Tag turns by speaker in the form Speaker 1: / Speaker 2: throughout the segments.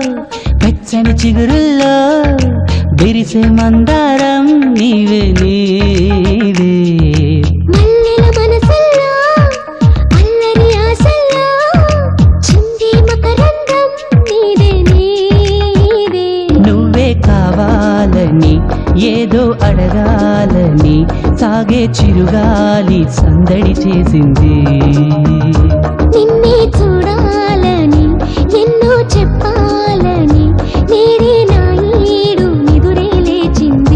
Speaker 1: పెచ్చని చిగురుల్లో విరిసే మందారం నీవే నీవే
Speaker 2: మల్లెల మనసుల్లో అల్లరి ఆశల్లో చిందే మకరందం నీదే నీదే
Speaker 1: నువ్వే కావాలని ఏదో అడగాలని సాగే చిరుగాలి సందడి చేసింది
Speaker 2: నిన్నే చూడాలని ఎన్నో చెప్పాలని నేడే నా ఈడు నిదురే లేచింది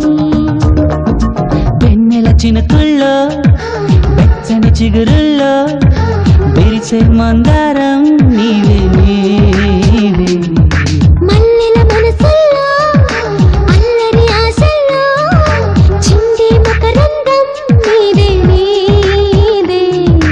Speaker 1: వెన్నెల చినుకుల్లో వెచ్చని చిగురుల్లో విరిసే మందారం నీవే నీవే
Speaker 2: మల్లెల మనసుల్లో అల్లరి ఆశల్లో చిందే మకరందం నీదే నీదే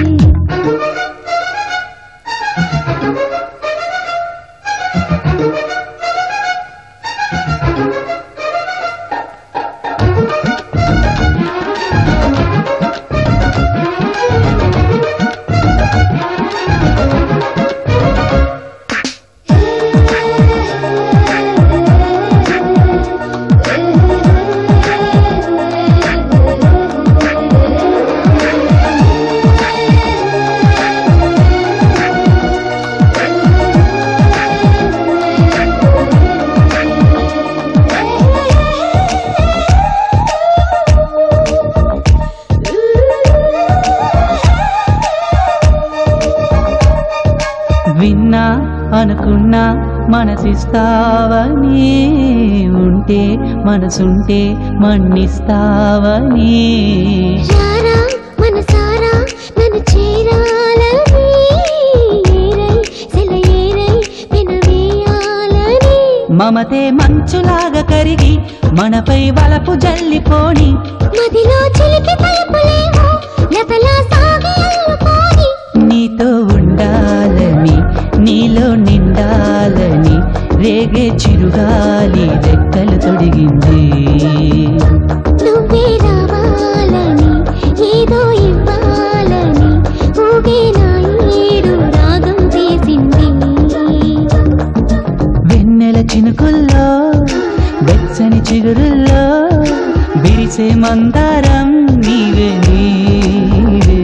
Speaker 1: విన్నా అనుకున్నా మనసిస్తావని ఉంటే మనసుంటే మన్నిస్తావని
Speaker 2: రారా మనసారా నన్ను చేరాలని ఏరై సెలయేరై వినవేయాలని
Speaker 1: మమతే మంచులాగా కరిగి మనపై వలపు జల్లిపోని
Speaker 2: మదిలో చిలిపి తలుపులేమో లతలా సాగి అల్లుకోని
Speaker 1: నీతో ఉండాలని నీలో నిండాలని రేగే చిరుగాలి రెక్కలు తొడిగింది
Speaker 2: నువ్వే రావాలని ఏదో ఇవ్వాలని ఊగే నా ఏడు రాగం తీసింది
Speaker 1: వెన్నెల చినుకుల్లో వెచ్చని చిగురుల్లో విరిసే మందారం నీవే నీవే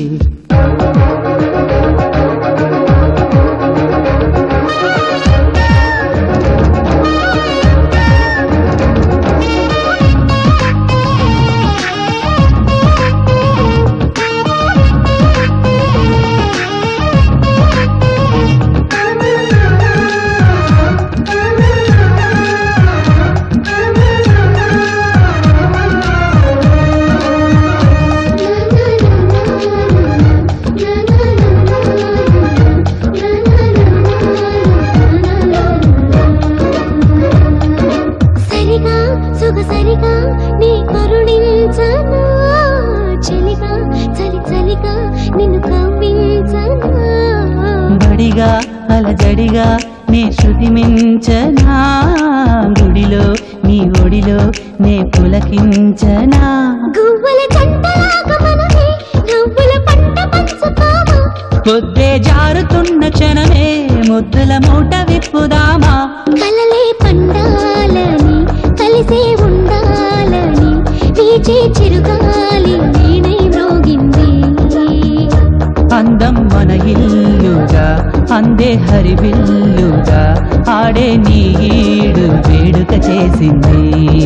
Speaker 2: సరిగా సొగసరిగా నీ కరుణించనా చలిగా చలి చలిగా నిన్ను కవ్వించనా
Speaker 1: బడిగా అలజడిగా నే శృతి మించనా గుడిలో నీ ఒడిలో నే పులకించనా
Speaker 2: గువ్వల జంటలాగా మనమే నవ్వుల పంట పంచుతామా
Speaker 1: పొద్దే జారుతున్న క్షణమే ముద్దుల మూట విప్పుదామా
Speaker 2: కలలే పండాలని కలిసే ఉండాలని వీచే చిరుగాలి వీణై మ్రోగింది
Speaker 1: అందం మన ఇల్లుగా అందే హరివిల్లుగా ఆడే నీ ఈడు వేడుక చేసింది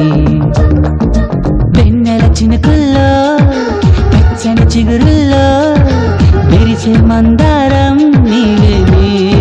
Speaker 1: వెన్నెల చినుకుల్లో పచ్చని చిగురుల్లో విరిసే మందారం నీవే నీవే